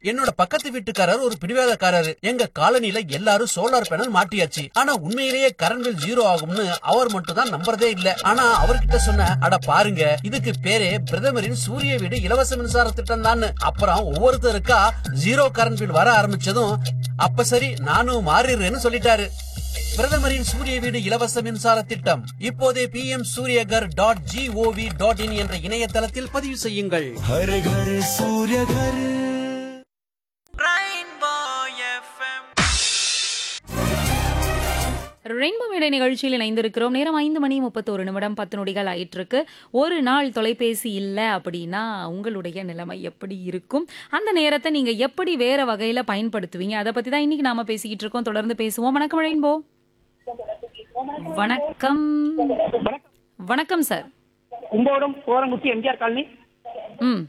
என்னோட பக்கத்து வீட்டுக்காரர் ஒரு பிடிவாதக்காரரு எங்க காலனில எல்லாரும் சோலார் பேனல் மாட்டியாச்சு ஆனா உண்மையிலேயே கரண்ட் பில் ஜீரோ ஆகும்னு அவர் மட்டும் தான் நம்புறதே இல்ல ஆனா அவர்கிட்ட சொன்ன அட பாருங்க இதுக்கு பேரே பிரதமரின் சூரிய வீடு இலவச மின்சார திட்டம் தான் அப்புறம் ஒவ்வொருத்தருக்கா ஜீரோ கரண்ட் பில் வர ஆரம்பிச்சதும் அப்ப சரி நானும் மாறிடுறேன்னு சொல்லிட்டாரு பிரதமரின் சூரிய வீடு இலவச மின்சார திட்டம் இப்போதே P M Suryaghar dot gov dot in என்ற இணையதளத்தில் பதிவு செய்யுங்கள் हर घर सूर्य घर ரெயின்போ மேடை நிகழ்ச்சியில் இணைந்திருக்கிறோம் நேரம் ஐந்து மணி முப்பத்தோரு நிமிடம் பத்து நொடிகள் ஆயிட்டிருக்கு ஒரு நாள் தொலைபேசி இல்லை அப்படின்னா உங்களுடைய நிலைமை எப்படி இருக்கும் அந்த நேரத்தை நீங்க எப்படி வேற வகையில பயன்படுத்துவீங்க அதை பத்தி தான் இன்னைக்கு நாம பேசிக்கிட்டு இருக்கோம் தொடர்ந்து பேசுவோம் வணக்கம் ரெயின்போ வணக்கம் வணக்கம் சார் கும்போடம் கோரங்குச்சி எம்ஜிஆர் காலனி ம்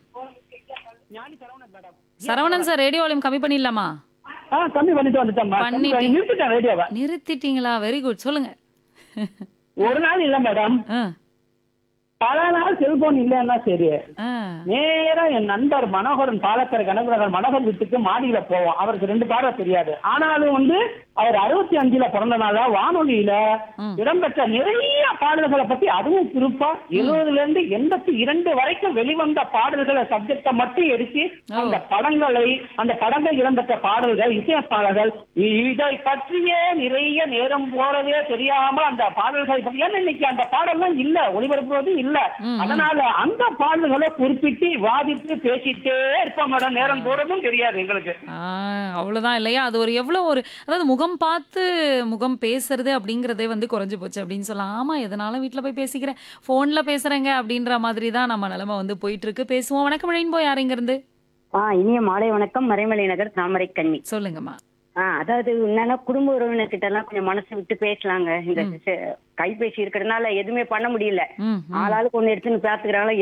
சரவணன் சார் ரேடியோ வால்யூம் கம்மி பண்ணிடலாமா ஆ கம்மி பண்ணிட்டு வந்துட்டேன் பண்ணிட்டீங்க. நிறுத்திட்டேன் ரேடியோவை நிறுத்திட்டீங்களா வெரி குட் சொல்லுங்க ஒரு நாள் இல்ல மேடம் ஆ, பல நாள் செல்போன் இல்லைன்னா சரி ஆ, நேரா என் நண்பர் மனோகரன் பாலக்கரை கனகநகர் மனோகர் வீட்டுக்கு மாடியில போவோம் அவருக்கு ரெண்டு பார்வை தெரியாது ஆனாலும் வந்து அவர் அறுபத்தி அஞ்சுல பிறந்தனால வானொலியில ம். இடம்பெற்ற நிறைய பாடல்களை பத்தி அதுவும் குறிப்பா எழுபதுல இருந்து எண்பத்தி இரண்டு வரைக்கும் வெளிவந்த பாடல்களை சப்ஜெக்ட மட்டும் எடுத்து ஓ. அந்த படங்களை அந்த படங்கள் இடம்பெற்ற பாடல்கள் இசையமைப்பாளர்கள் இதை பற்றியே நிறைய நேரம் போறதே தெரியாம அந்த பாடல்களை பத்தி ஏன்னா இன்னைக்கு அந்த பாடல்லாம் இல்ல ஒளிபரப்புவது இல்ல ம், அதனால அந்த பாடல்களை குறிப்பிட்டு வாதிட்டு பேசிட்டே இருப்போம் மேடம் நேரம் போறதும் தெரியாது எங்களுக்கு ஆ, அவ்வளவுதான் இல்லையா அது ஒரு எவ்வளவு ஒரு அதாவது முகம் பார்த்து முகம் பேசுறது அப்படிங்கறதே வந்து குறைஞ்சு போச்சு அப்படின்னு சொல்லலாம் ஆமா எதனாலும் வீட்ல போய் பேசிக்கிறேன் போன்ல பேசுறேங்க அப்படின்ற மாதிரி தான் நம்ம நிலைமை வந்து போயிட்டு இருக்கு பேசுவோம் வணக்கம் ரெயின்போ யார் இங்க இருந்து ஆ இனிய மாலை வணக்கம் மறைமலை நகர் தாமரை கன்னி சொல்லுங்கம்மா ஆ அதாவது என்னன்னா குடும்ப உறவினர்கிட்ட எல்லாம் கொஞ்சம் மனசு விட்டு பேசலாங்க இந்த செ- கைபேசி இருக்கிறதுனால எதுவுமே பண்ண முடியல ம் ம். ஆளாளுக்கு ஒண்ணு எடுத்துன்னு பாத்துக்கிறாங்களா